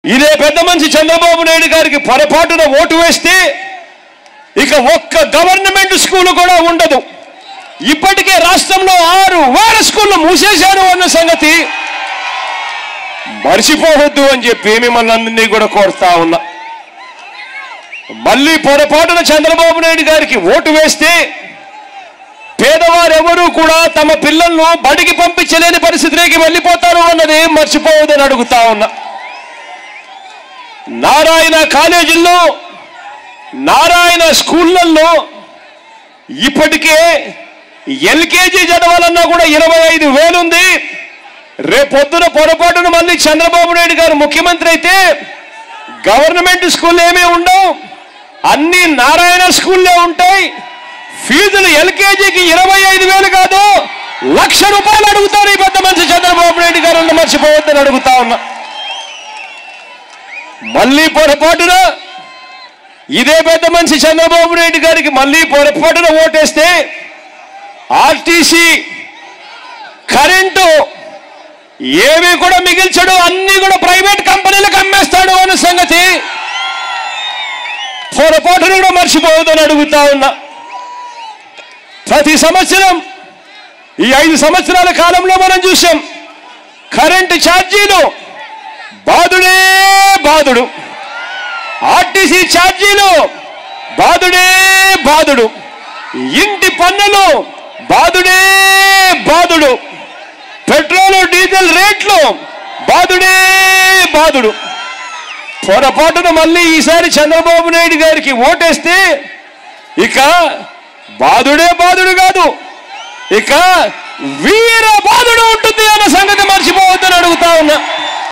ఇదే పెద్ద మనిషి చంద్రబాబు నాయుడు గారికి పొరపాటున ఓటు వేస్తే ఇక ఒక్క గవర్నమెంట్ స్కూల్ కూడా ఉండదు ఇప్పటికే రాష్ట్రంలో ఆరు వేల స్కూళ్ళు మూసేశారు అన్న సంగతి మర్చిపోవద్దు అని చెప్పి మిమ్మల్ని అందరినీ కూడా కోరుతా ఉన్నా మళ్ళీ పొరపాటున చంద్రబాబు నాయుడు గారికి ఓటు వేస్తే పేదవారెవరూ కూడా తమ పిల్లలను బడికి పంపించలేని పరిస్థితిలోకి వెళ్ళిపోతారు అన్నది మర్చిపోవద్దని అడుగుతా ఉన్నా నారాయణ కాలేజీల్లో నారాయణ స్కూళ్ళల్లో ఇప్పటికే ఎల్కేజీ చదవాలన్నా కూడా ఇరవై ఐదు వేలుంది రేపొద్దున పొరపాటున మళ్ళీ చంద్రబాబు నాయుడు గారు ముఖ్యమంత్రి అయితే గవర్నమెంట్ స్కూల్ ఏమీ ఉండవు అన్ని నారాయణ స్కూల్లే ఉంటాయి ఫీజులు ఎల్కేజీకి ఇరవై ఐదు వేలు కాదు లక్ష రూపాయలు అడుగుతారు ఈ పెద్ద మనిషి చంద్రబాబు నాయుడు గారు అన్న మర్చిపోవద్దని అడుగుతా ఉన్నా మళ్ళీ పొరపాటున ఇదే పెద్ద మనిషి చంద్రబాబు నాయుడు గారికి మళ్ళీ పొరపాటున ఓటేస్తే ఆర్టీసీ కరెంటు ఏవి కూడా మిగిల్చడు అన్ని కూడా ప్రైవేట్ కంపెనీలకు అమ్మేస్తాడు అన్న సంగతి పొరపాటును కూడా మర్చిపోవద్దని అడుగుతా ఉన్నా ప్రతి సంవత్సరం ఈ ఐదు సంవత్సరాల కాలంలో మనం చూసాం కరెంటు ఛార్జీలు బాధుడే బాధుడు ఆర్టీసీ ఛార్జీలు బాధుడే బాధుడు ఇంటి పన్నులు బాధుడే బాధుడు పెట్రోల్ డీజిల్ రేట్లు బాధుడే బాధుడు పొరపాటున మళ్ళీ ఈసారి చంద్రబాబు నాయుడు గారికి ఓటేస్తే ఇక బాధుడే బాధుడు కాదు ఇక వీర బాధుడు ఉంటుంది అన్న సంగతి మర్చిపోవద్దని అడుగుతా ఉన్నా